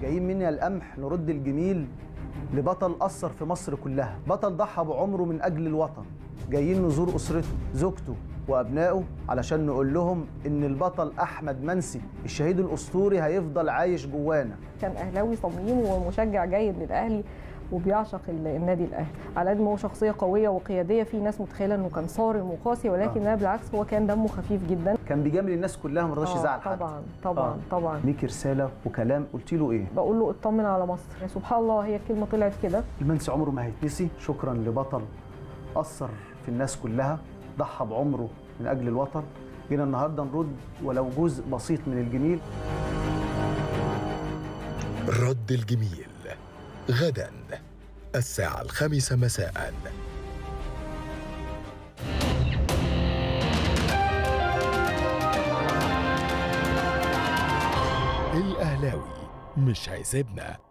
جايين مني القمح نرد الجميل لبطل أثر في مصر كلها بطل ضحى بعمره من أجل الوطن جايين نزور أسرته زوجته وأبنائه علشان نقول لهم إن البطل أحمد منسي الشهيد الأسطوري هيفضل عايش جوانا كان اهلاوي صميم ومشجع جيد للاهلي وبيعشق ال- النادي الاهلي على قد ما هو شخصيه قويه وقياديه في ناس متخيله انه كان صارم وقاسي ولكن لا بالعكس هو كان دمه خفيف جدا كان بيجامل الناس كلها ما رضاش آه، يزعل حد طبعا طبعا آه. طبعا ليك رسالة وكلام قلت له إيه بقول له اطمن على مصر يعني سبحان الله هي الكلمه طلعت كده المنسي عمره ما هيتنسي شكرا لبطل أثر في الناس كلها ضحى بعمره من أجل الوطن جينا النهاردة نرد ولو جزء بسيط من الجميل رد الجميل غدا الساعة الخامسة مساء الأهلاوي مش هيسيبنا